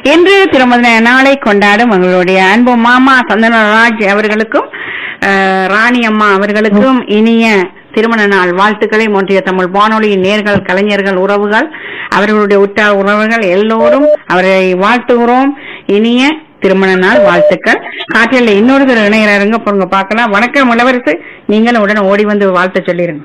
இன்று திருமண நாளை கொண்டாடும் எங்களுடைய அன்பு மாமா சந்தனராஜ் அவர்களுக்கும் அஹ், ராணி அம்மா அவர்களுக்கும் இனிய திருமண நாள் வாழ்த்துக்களை ஒன்றிய தமிழ் வானொலியின் நேர்கள் கலைஞர்கள் உறவுகள் அவர்களுடைய உற்றார் உறவுகள் எல்லோரும் அவரை வாழ்த்துகிறோம் இனிய திருமண நாள் வாழ்த்துக்கள் காற்றில் இன்னொரு இணையறாருங்க பொருங்க பார்க்கலாம் வணக்கம் இளவரசு நீங்களும் உடனே ஓடி வந்து வாழ்த்து சொல்லிருங்க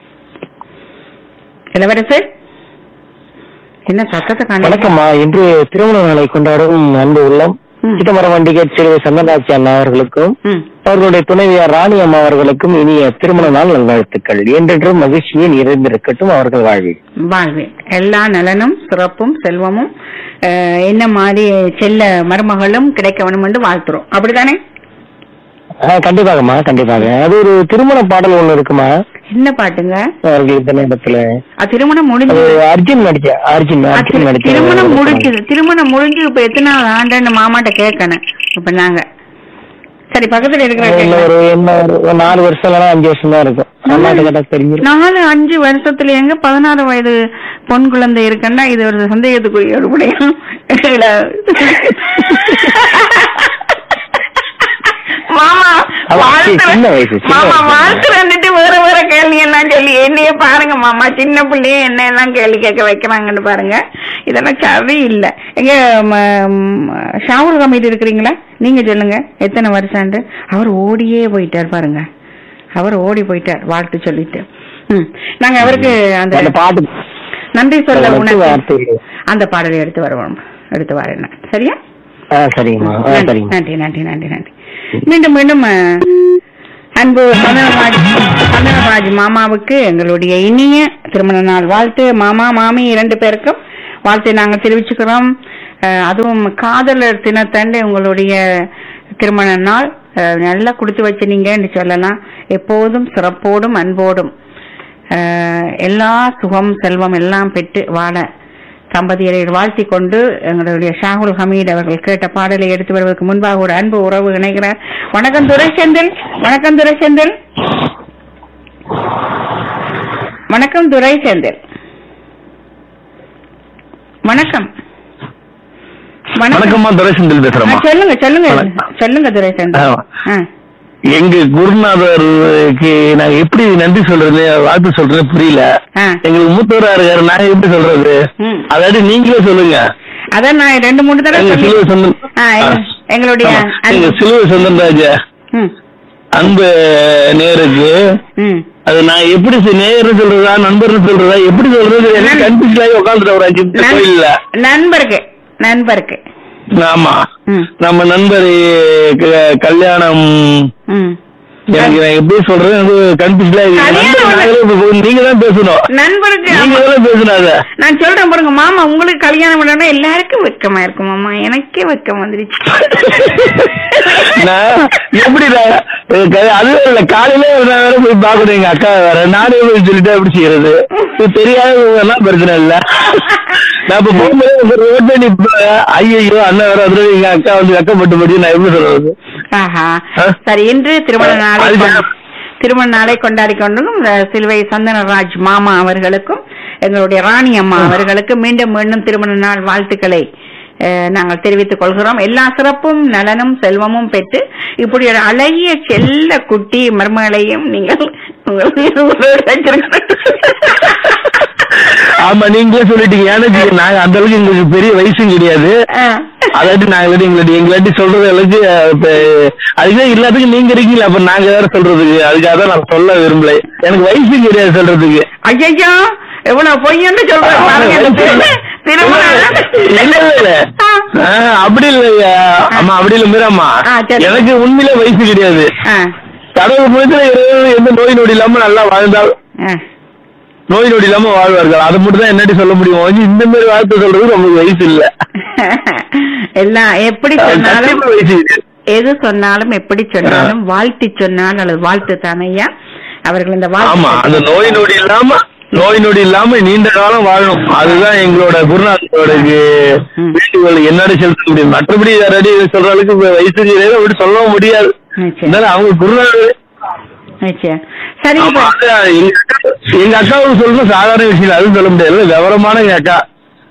இளவரசு என்ன சத்தத்தை காண வணக்கம்மா இன்று திருமண நாளை கொண்டாடும் அன்பு உள்ளம் ம். சிதம்பரம் வண்டிகேட் சிறுவை சந்தனாட்சி அண்ணா அவர்களுக்கும் ம் அவர்களுடைய துணைவியார் ராணி அம்மா அவர்களுக்கும் இனிய திருமண நாள் நல்வாழ்த்துக்கள் என்றென்றும் மகிழ்ச்சியை நிறைந்திருக்கட்டும் அவர்கள் வாழ்வில் வாழ்வேன் எல்லா நலனும் சிறப்பும் செல்வமும் அஹ், என்ன மாதிரி செல்ல மருமகளும் கிடைக்க வேணும் என்று வாழ்த்துறோம் அப்படிதானே ஆ, கண்டிப்பாகம்மா கண்டிப்பாக அது ஒரு திருமண பாடல் ஒண்ணு இருக்குமா என்ன பாட்டுங்க அவர்கள் இந்த நேரத்துல அது திருமணம் அது முடிஞ்சு அர்ஜுன் நடிச்ச அர்ஜுன் அது அர்ஜுன் நடிச்ச திருமணம் முடிஞ்சது திருமணம் முடிஞ்சு இப்ப எத்தனை ஆண்டுன்னு மாமாட்ட கேட்கணும் இப்ப நாங்க சரி பக்கத்துல இருக்கிற இன்னும் கேட்கலாம். ஒரு என்ன ஒரு ஒரு நாலு வருஷம் இல்லைன்னா அஞ்சு வருஷம் தான் இருக்கும் அம்மாட்ட கேட்டா தெரிஞ்சிடும் நாலு அஞ்சு வருஷத்துல எங்க பதினாறு வயது பொன் குழந்தை இருக்குன்னா இது ஒரு சந்தேகத்துக்குரிய ஒரு விடயம் இல்ல. மாமா அவ வாழ்த்து- சின்ன வயசு, சின்ன மாமா வயசு. வாழ்த்து வந்துட்டு வேற வேற கேள்வி எல்லாம் சொல்லி என்னையே பாருங்க மாமா சின்ன பிள்ளைய என்ன எல்லாம் கேள்வி கேட்க வைக்கிறாங்கன்னு பாருங்க இதெல்லாம் சரி இல்ல எங்க ம, ம், ஷாவுல் கமிட்டி இருக்கிறீங்களா நீங்க சொல்லுங்க எத்தனை வருஷம் அவர் ஓடியே போயிட்டார் பாருங்க அவர் ஓடி போயிட்டார் வாழ்த்து சொல்லிட்டு ம். நாங்க அவருக்கு அந்த அந்த பாட்டு நன்றி சொல்ல எனக்கு உனக்கு வார்த்தை இல்லை. அந்த பாடலை எடுத்து வருவோம் எடுத்து வரேன் நான். சரியா ஆ சரிங்கம்மா ஆ நன்றி சரிங்க நன்றி நன்றி நன்றி நன்றி மீண்டும் மீண்டும் அஹ், அன்பு சந்தனராஜ் சந்தனராஜ் மாமாவுக்கு எங்களுடைய இனிய திருமண நாள் வாழ்த்து மாமா மாமி இரண்டு பேருக்கும் வாழ்த்தை நாங்கள் தெரிவிச்சுக்கிறோம் அஹ், அதுவும் காதலர் தினத்தண்டு உங்களுடைய திருமண நாள் அஹ், நல்லா கொடுத்து வச்சினீங்கன்னு சொல்லலாம் எப்போதும் சிறப்போடும் அன்போடும் அஹ், எல்லா சுகம் செல்வம் எல்லாம் பெற்று வாழ தம்பதியரை வாழ்த்திக் கொண்டு எங்களுடைய ஷாகுல் ஹமீத் அவர்கள் கேட்ட பாடலை எடுத்து வருவதற்கு முன்பாக ஒரு அன்பு உறவு இணைகிறார் வணக்கம் துரைச்செந்தில் வணக்கம் துரைச்செந்தில் வணக்கம் துரைச்செந்தில் வணக்கம் வணக்கம் வணக்கம்மா துரைசந்தில் ஆ, பேசுறேம்மா சொல்லுங்க சொல்லுங்க வணக்கம். சொல்லுங்க துரைச்செந்தில் ஆ. ஆ. எங்க குருநாதருக்கு நாங்க எப்படி நன்றி சொல்றது வாழ்த்து சொல்றது புரியல ஆ. எங்களுக்கு மூத்தவரா இருக்காரு நாங்க எப்படி சொல்றது ம். அதாவது நீங்களே சொல்லுங்க அதான் நான் ரெண்டு மூணு தடவை எங்க சொல்லி சிலுவை சொந்தம் ஆ, எங்க- எங்களுடைய ஆமா. எங்க அன்பு- சிலுவை சொந்தம் ம் அன்பு நேருக்கு ம் அது நான் எப்படி சொ- நேயர்னு சொல்றதா நண்பர்னு சொல்றதா எப்படி சொல்றது எனக்கு நன்- கன்ஃபியூஸ் ஆகி உட்காந்துட்டு ஒரு அஞ்சு நிமிஷம் நன்- கோயில்ல நண்பருக்கு நண்பருக்கு ஆமா ம் நம்ம நண்பர் க- கல்யாணம் ம் எனக்கு நான் எப்படி சொல்றது எனக்கு கன்ஃபியூஸ்ல கல்யாணம் நீங்க தான் பேசணும் நண்பருக்கு நீங்க தான் பேசணும் அத நான் சொல்றேன் பாருங்க மாமா உங்களுக்கு கல்யாணம் பண்ணா எல்லாருக்கும் வெக்கமா இருக்கும் மாமா எனக்கே வெக்கம் வந்துருச்சு நான் எப்படி நான் க- அதுவும் இல்ல காலையில நான் வேற போய் பாக்கணும் எங்க அக்கா வேற நானே போய் சொல்லிட்டு எப்படி செய்யறது இது தெரியாதவங்க பிரச்சனை இல்ல நான் இப்ப போகும்போது ரோட்ல நிப்ப ஐயோ அண்ணன் வேற வந்து எங்க அக்கா வந்து வெக்கப்பட்டு படி நான் எப்படி சொல்றது ஆஹா ஆ? சரி இன்று திருமண நாளை அதுக்கு- கொண்ட- திருமண நாளை கொண்டாடி கொண்டும் அஹ், சிலுவை சந்தனராஜ் மாமா அவர்களுக்கும் எங்களுடைய ராணி அம்மா அவர்களுக்கும் மீண்டும் மீண்டும் திருமண நாள் வாழ்த்துக்களை அஹ், நாங்கள் தெரிவித்துக் கொள்கிறோம் எல்லா சிறப்பும் நலனும் செல்வமும் பெற்று இப்படி ஒரு அழகிய செல்ல குட்டி மருமகளையும் நீங்கள் ஆமா நீங்களே சொல்லிட்டீங்க எனக்கு நாங்க அந்த அளவுக்கு எங்களுக்கு பெரிய வயசும் கிடையாது அஹ், அதாட்டி நாங்க எங்களாட்டி எங்களாட்டி சொல்றது அளவுக்கு அஹ், இப்ப அதுதான் எல்லாத்துக்கும் நீங்க இருக்கீங்களா அப்ப நாங்க வேற சொல்றதுக்கு அதுக்காக தான் நான் சொல்ல விரும்பல எனக்கு வயசும் கிடையாது சொல்றதுக்கு ஐயையோ எவ்வளவு பொய்யன்னு சொல்றேன் பாருங்க இந்த திரு- திருமணம் இல்ல இல்ல இல்ல ஆ. ஆ, அப்படி இல்லையா ஆமா அப்படி இல்ல மீராமா ஆ, சரி. எனக்கு உண்மையிலே வயசு கிடையாது ஆ, கடவுள் புனிதத்துல இறைவன் எந்த நோய் நொடி இல்லாம நல்லா வாழ்ந்தால் ஆ. நோய் நொடி இல்லாம வாழ்வார்கள் அதை மட்டும் தான் என்னடி சொல்ல முடியும் ஒழிஞ்சு இந்த மாதிரி வார்த்தை சொல்றதுக்கு நமக்கு வயசு இல்ல எல்லாம் எப்படி சொன்னாலும் கண்டிப்பா வயசு கிடையாது. எது சொன்னாலும் எப்படி சொன்னாலும் வாழ்த்தி சொன்னால் அல்லது வாழ்த்து தானையா அவர்கள் இந்த ஆமா அந்த நோய் நொடி இல்லாம நோய் நொடி இல்லாம நீண்ட காலம் வாழணும் அதுதான் எங்களோட குருநாதரோட ம். வேண்டுகோள் என்னோட செலுத்த முடியும் மற்றபடி யாராடி சொல்ற அளவுக்கு இப்ப வயசு கிடையாது அப்படி சொல்லவும் முடியாது நிச்சயம். இருந்தாலும் அவங்க குருநாதர் நிச்சயம். சரி ஆமா, இப்ப அது எங்க அக்கா- எங்க அக்காவுக்கு சொல்றது சாதாரண விஷயம் இல்ல, அதுவும் சொல்ல முடியாது விவரமான எங்க அக்கா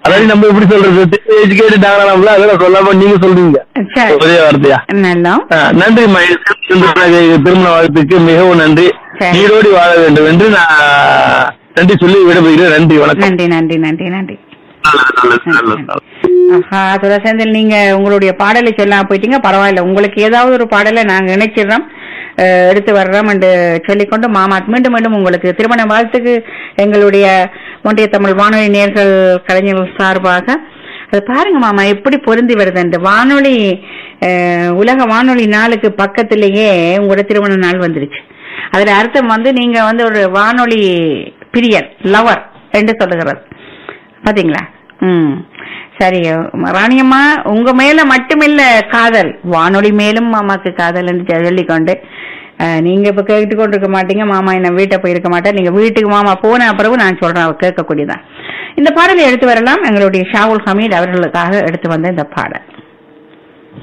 அதாவது நம்ம எப்படி சொல்றது எஜுகேட்டட் ஆகலாம்ல அதெல்லாம் சொல்லாம நீங்க சொல்றீங்க சரி ஒரே வார்த்தையா நல்லா ஆ, நன்றி மகேஷ் திருமண வாழ்த்துக்கு மிகவும் நன்றி சரி. நீரோடி வாழ வேண்டும் என்று நான் நன்றி சொல்லி விடைபெறுகிறேன் நன்றி வணக்கம் நன்றி நன்றி நன்றி நன்றி நல்லது நல்லது நல்லது நல்லது ஆஹா துளசேந்தில் நீங்க உங்களுடைய பாடலை சொல்லாம போயிட்டீங்க பரவாயில்ல உங்களுக்கு ஏதாவது ஒரு பாடலை நாங்க இணைச்சிடுறோம் அஹ், எடுத்து வர்றோம் என்று சொல்லிக்கொண்டு மாமா மீண்டும் மீண்டும் உங்களுக்கு திருமண வாழ்த்துக்கு எங்களுடைய ஒன்றிய தமிழ் வானொலி நேர்கள் கலைஞர்கள் சார்பாக அது பாருங்க மாமா எப்படி பொருந்தி வருது அந்த வானொலி அஹ், உலக வானொலி நாளுக்கு பக்கத்திலேயே உங்களோட திருமண நாள் வந்துருச்சு அதுல அர்த்தம் வந்து நீங்க வந்து ஒரு வானொலி பிரியர் லவர் என்று சொல்லுகிறது பாத்தீங்களா ம் சரி ராணியம்மா உங்க மேல மட்டுமில்ல காதல் வானொலி மேலும் மாமாக்கு காதல் என்று சொல்லிக்கொண்டு அஹ், நீங்க இப்ப கேட்டு கொண்டு இருக்க மாட்டீங்க மாமா என்ன வீட்டை போயிருக்க மாட்டேன் நீங்க வீட்டுக்கு மாமா போன அப்புறம் நான் சொல்றேன் அவ கேட்கக்கூடியதான் இந்த பாடலை எடுத்து வரலாம் எங்களுடைய ஷாவுல் ஹமீத் அவர்களுக்காக எடுத்து வந்த இந்த பாடல்